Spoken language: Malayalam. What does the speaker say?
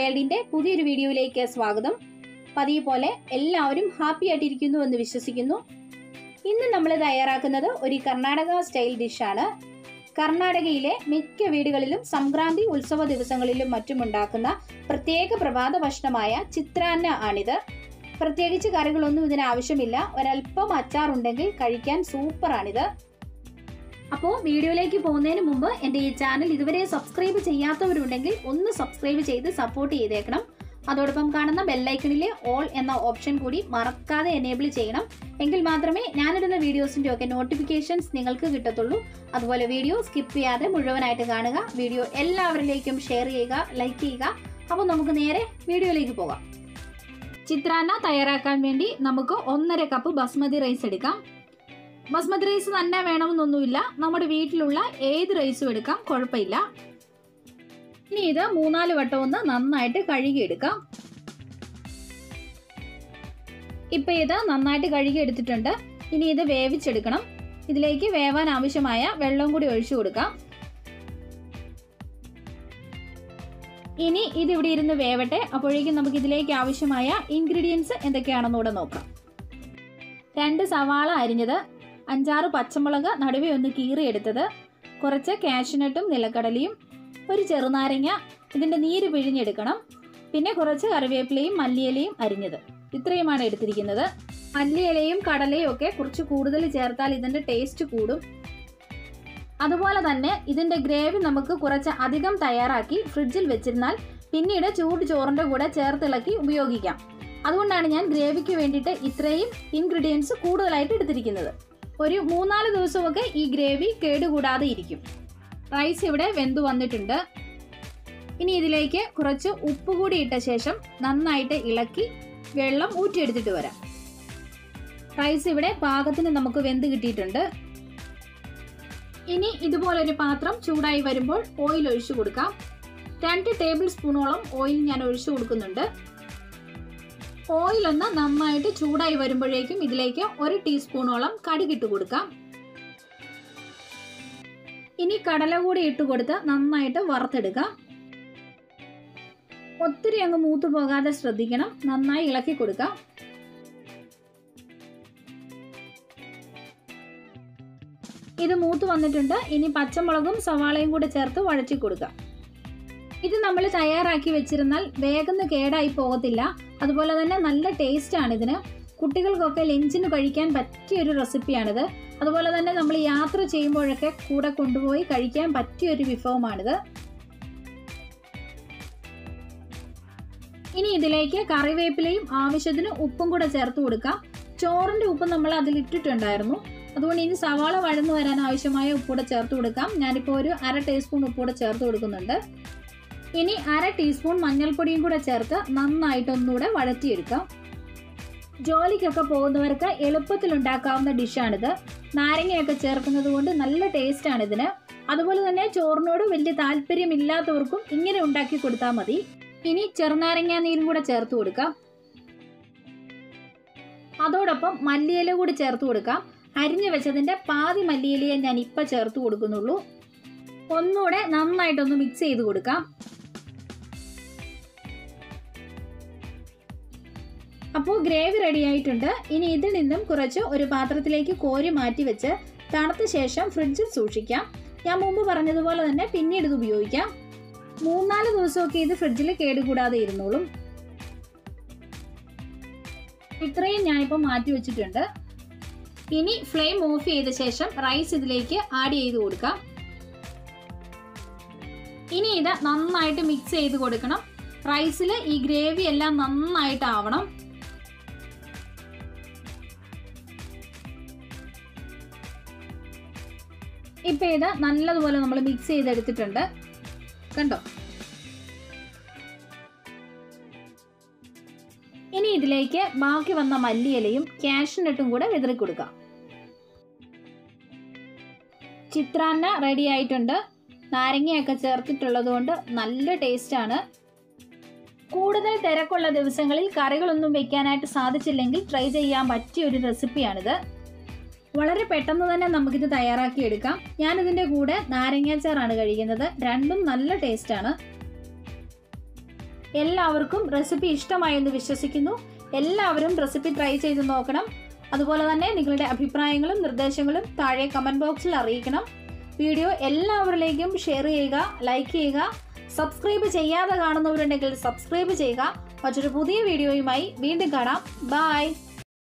വേൾഡിന്റെ പുതിയൊരു വീഡിയോയിലേക്ക് സ്വാഗതം പതിവ് പോലെ എല്ലാവരും ഹാപ്പി ആയിട്ടിരിക്കുന്നു എന്ന് വിശ്വസിക്കുന്നു ഇന്ന് നമ്മൾ തയ്യാറാക്കുന്നത് ഒരു കർണാടക സ്റ്റൈൽ ഡിഷാണ് കർണാടകയിലെ മിക്ക വീടുകളിലും സംക്രാന്തി ഉത്സവ ദിവസങ്ങളിലും മറ്റും ഉണ്ടാക്കുന്ന പ്രത്യേക പ്രഭാത ഭക്ഷണമായ ചിത്രാന്ന ആണിത് പ്രത്യേകിച്ച് കറികളൊന്നും ഇതിന് ആവശ്യമില്ല ഒരല്പം അച്ചാറുണ്ടെങ്കിൽ കഴിക്കാൻ സൂപ്പറാണിത് അപ്പോൾ വീഡിയോയിലേക്ക് പോകുന്നതിന് മുമ്പ് എൻ്റെ ഈ ചാനൽ ഇതുവരെ സബ്സ്ക്രൈബ് ചെയ്യാത്തവരുണ്ടെങ്കിൽ ഒന്ന് സബ്സ്ക്രൈബ് ചെയ്ത് സപ്പോർട്ട് ചെയ്തേക്കണം അതോടൊപ്പം കാണുന്ന ബെല്ലൈക്കണിലെ ഓൾ എന്ന ഓപ്ഷൻ കൂടി മറക്കാതെ എനേബിൾ ചെയ്യണം എങ്കിൽ മാത്രമേ ഞാനിടുന്ന വീഡിയോസിൻ്റെ ഒക്കെ നോട്ടിഫിക്കേഷൻസ് നിങ്ങൾക്ക് കിട്ടത്തുള്ളൂ അതുപോലെ വീഡിയോ സ്കിപ്പ് ചെയ്യാതെ മുഴുവനായിട്ട് കാണുക വീഡിയോ എല്ലാവരിലേക്കും ഷെയർ ചെയ്യുക ലൈക്ക് ചെയ്യുക അപ്പോൾ നമുക്ക് നേരെ വീഡിയോയിലേക്ക് പോകാം ചിത്രാന്ന തയ്യാറാക്കാൻ വേണ്ടി നമുക്ക് ഒന്നര കപ്പ് ബസ്മതി റൈസ് എടുക്കാം ബസ്മതി റൈസ് തന്നെ വേണമെന്നൊന്നുമില്ല നമ്മുടെ വീട്ടിലുള്ള ഏത് റൈസും എടുക്കാം കുഴപ്പമില്ല ഇനി ഇത് മൂന്നാല് വട്ടം ഒന്ന് നന്നായിട്ട് കഴുകിയെടുക്കാം ഇപ്പൊ ഇത് നന്നായിട്ട് കഴുകി എടുത്തിട്ടുണ്ട് ഇനി ഇത് വേവിച്ചെടുക്കണം ഇതിലേക്ക് വേവാൻ ആവശ്യമായ വെള്ളം കൂടി ഒഴിച്ചു കൊടുക്കാം ഇനി ഇത് ഇവിടെ ഇരുന്ന് വേവട്ടെ അപ്പോഴേക്കും നമുക്ക് ഇതിലേക്ക് ആവശ്യമായ ഇൻഗ്രീഡിയൻസ് എന്തൊക്കെയാണെന്നൂടെ നോക്കാം രണ്ട് സവാള അരിഞ്ഞത് അഞ്ചാറ് പച്ചമുളക് നടുവേ ഒന്ന് കീറിയെടുത്തത് കുറച്ച് കാഷ്നട്ടും നിലക്കടലയും ഒരു ചെറുനാരങ്ങ ഇതിൻ്റെ നീര് പിഴിഞ്ഞെടുക്കണം പിന്നെ കുറച്ച് കറിവേപ്പിലയും മല്ലിയിലയും അരിഞ്ഞത് ഇത്രയുമാണ് എടുത്തിരിക്കുന്നത് മല്ലിയിലയും കടലയും ഒക്കെ കുറച്ച് കൂടുതൽ ചേർത്താൽ ഇതിൻ്റെ ടേസ്റ്റ് കൂടും അതുപോലെ തന്നെ ഇതിൻ്റെ ഗ്രേവി നമുക്ക് കുറച്ച് അധികം തയ്യാറാക്കി ഫ്രിഡ്ജിൽ വെച്ചിരുന്നാൽ പിന്നീട് ചൂട് ചോറിൻ്റെ കൂടെ ചേർത്തിളക്കി ഉപയോഗിക്കാം അതുകൊണ്ടാണ് ഞാൻ ഗ്രേവിക്ക് വേണ്ടിയിട്ട് ഇത്രയും ഇൻഗ്രീഡിയൻസ് കൂടുതലായിട്ട് എടുത്തിരിക്കുന്നത് ഒരു മൂന്നാല് ദിവസമൊക്കെ ഈ ഗ്രേവി കേടുകൂടാതെ ഇരിക്കും റൈസ് ഇവിടെ വെന്തു വന്നിട്ടുണ്ട് ഇനി ഇതിലേക്ക് കുറച്ച് ഉപ്പ് കൂടി ഇട്ട ശേഷം നന്നായിട്ട് ഇളക്കി വെള്ളം ഊറ്റിയെടുത്തിട്ട് വരാം റൈസ് ഇവിടെ പാകത്തിന് നമുക്ക് വെന്ത് കിട്ടിയിട്ടുണ്ട് ഇനി ഇതുപോലൊരു പാത്രം ചൂടായി വരുമ്പോൾ ഓയിൽ ഒഴിച്ചു കൊടുക്കാം രണ്ട് ടേബിൾ സ്പൂണോളം ഓയിൽ ഞാൻ ഒഴിച്ചു കൊടുക്കുന്നുണ്ട് ഓയിൽ ഒന്ന് നന്നായിട്ട് ചൂടായി വരുമ്പോഴേക്കും ഇതിലേക്ക് ഒരു ടീസ്പൂണോളം കടുകിട്ട് കൊടുക്കാം ഇനി കടല കൂടി ഇട്ട് കൊടുത്ത് നന്നായിട്ട് വറുത്തെടുക്കാം ഒത്തിരി അങ്ങ് മൂത്തു പോകാതെ ശ്രദ്ധിക്കണം നന്നായി ഇളക്കി കൊടുക്കാം ഇത് മൂത്ത് വന്നിട്ടുണ്ട് ഇനി പച്ചമുളകും സവാളയും കൂടെ ചേർത്ത് വഴറ്റി കൊടുക്കാം ഇത് നമ്മൾ തയ്യാറാക്കി വെച്ചിരുന്നാൽ വേഗം കേടായി പോകത്തില്ല അതുപോലെ തന്നെ നല്ല ടേസ്റ്റ് ആണ് ഇതിന് കുട്ടികൾക്കൊക്കെ ലഞ്ചിന് കഴിക്കാൻ പറ്റിയ ഒരു റെസിപ്പിയാണിത് അതുപോലെ തന്നെ നമ്മൾ യാത്ര ചെയ്യുമ്പോഴൊക്കെ കൂടെ കൊണ്ടുപോയി കഴിക്കാൻ പറ്റിയ ഒരു വിഭവമാണിത് ഇനി ഇതിലേക്ക് കറിവേപ്പിലയും ആവശ്യത്തിന് ഉപ്പും കൂടെ ചേർത്ത് കൊടുക്കാം ചോറിന്റെ ഉപ്പ് നമ്മൾ അതിൽ ഇട്ടിട്ടുണ്ടായിരുന്നു അതുകൊണ്ട് ഇനി സവാള വഴന്നു വരാൻ ആവശ്യമായ ഉപ്പൂടെ ചേർത്ത് കൊടുക്കാം ഞാനിപ്പോൾ ഒരു അര ടീസ്പൂൺ ഉപ്പൂടെ ചേർത്ത് കൊടുക്കുന്നുണ്ട് ഇനി അര ടീസ്പൂൺ മഞ്ഞൾപ്പൊടിയും കൂടെ ചേർത്ത് നന്നായിട്ട് ഒന്നുകൂടെ വഴറ്റിയെടുക്കാം ജോലിക്കൊക്കെ പോകുന്നവർക്ക് എളുപ്പത്തിൽ ഉണ്ടാക്കാവുന്ന ഡിഷാണിത് നാരങ്ങയൊക്കെ ചേർക്കുന്നത് കൊണ്ട് നല്ല ടേസ്റ്റ് ആണ് ഇതിന് അതുപോലെ തന്നെ ചോറിനോട് വലിയ താല്പര്യമില്ലാത്തവർക്കും ഇങ്ങനെ ഉണ്ടാക്കി കൊടുത്താൽ മതി ഇനി ചെറുനാരങ്ങ നീരും കൂടെ ചേർത്ത് കൊടുക്കാം അതോടൊപ്പം മല്ലിയില കൂടി ചേർത്ത് കൊടുക്കാം അരിഞ്ഞു വെച്ചതിന്റെ പാതി മല്ലിയിലയെ ഞാൻ ഇപ്പം ചേർത്ത് കൊടുക്കുന്നുള്ളൂ ഒന്നുകൂടെ നന്നായിട്ടൊന്ന് മിക്സ് ചെയ്ത് കൊടുക്കാം അപ്പോൾ ഗ്രേവി റെഡി ആയിട്ടുണ്ട് ഇനി ഇതിൽ നിന്നും കുറച്ച് ഒരു പാത്രത്തിലേക്ക് കോരി മാറ്റി വെച്ച് തണുത്ത ശേഷം ഫ്രിഡ്ജിൽ സൂക്ഷിക്കാം ഞാൻ മുമ്പ് പറഞ്ഞതുപോലെ തന്നെ പിന്നീട് ഇത് ഉപയോഗിക്കാം മൂന്നാല് ദിവസമൊക്കെ ഇത് ഫ്രിഡ്ജിൽ കേടുകൂടാതെ ഇരുന്നോളും ഇത്രയും ഞാനിപ്പോൾ മാറ്റി വെച്ചിട്ടുണ്ട് ഇനി ഫ്ലെയിം ഓഫ് ചെയ്ത ശേഷം റൈസ് ഇതിലേക്ക് ആഡ് ചെയ്ത് കൊടുക്കാം ഇനി ഇത് നന്നായിട്ട് മിക്സ് ചെയ്ത് കൊടുക്കണം റൈസിൽ ഈ ഗ്രേവി എല്ലാം നന്നായിട്ട് ആവണം ഇപ്പൊ ഇത് നല്ലതുപോലെ നമ്മൾ മിക്സ് ചെയ്തെടുത്തിട്ടുണ്ട് കണ്ടോ ഇനി ഇതിലേക്ക് ബാക്കി വന്ന മല്ലിയിലയും കാഷ്നട്ടും കൂടെ വിതറി കൊടുക്കാം ചിത്രാന്ന റെഡി ആയിട്ടുണ്ട് നാരങ്ങയൊക്കെ ചേർത്തിട്ടുള്ളത് കൊണ്ട് നല്ല ടേസ്റ്റാണ് കൂടുതൽ തിരക്കുള്ള ദിവസങ്ങളിൽ കറികളൊന്നും വെക്കാനായിട്ട് സാധിച്ചില്ലെങ്കിൽ ട്രൈ ചെയ്യാൻ പറ്റിയ ഒരു റെസിപ്പിയാണിത് വളരെ പെട്ടെന്ന് തന്നെ നമുക്കിത് തയ്യാറാക്കി എടുക്കാം ഞാനിതിൻ്റെ കൂടെ നാരങ്ങാച്ചാറാണ് കഴിക്കുന്നത് രണ്ടും നല്ല ടേസ്റ്റാണ് എല്ലാവർക്കും റെസിപ്പി ഇഷ്ടമായെന്ന് വിശ്വസിക്കുന്നു എല്ലാവരും റെസിപ്പി ട്രൈ ചെയ്ത് നോക്കണം അതുപോലെ തന്നെ നിങ്ങളുടെ അഭിപ്രായങ്ങളും നിർദ്ദേശങ്ങളും താഴെ കമൻറ്റ് ബോക്സിൽ അറിയിക്കണം വീഡിയോ എല്ലാവരിലേക്കും ഷെയർ ചെയ്യുക ലൈക്ക് ചെയ്യുക സബ്സ്ക്രൈബ് ചെയ്യാതെ കാണുന്നവരുണ്ടെങ്കിൽ സബ്സ്ക്രൈബ് ചെയ്യുക മറ്റൊരു പുതിയ വീഡിയോയുമായി വീണ്ടും കാണാം ബായ്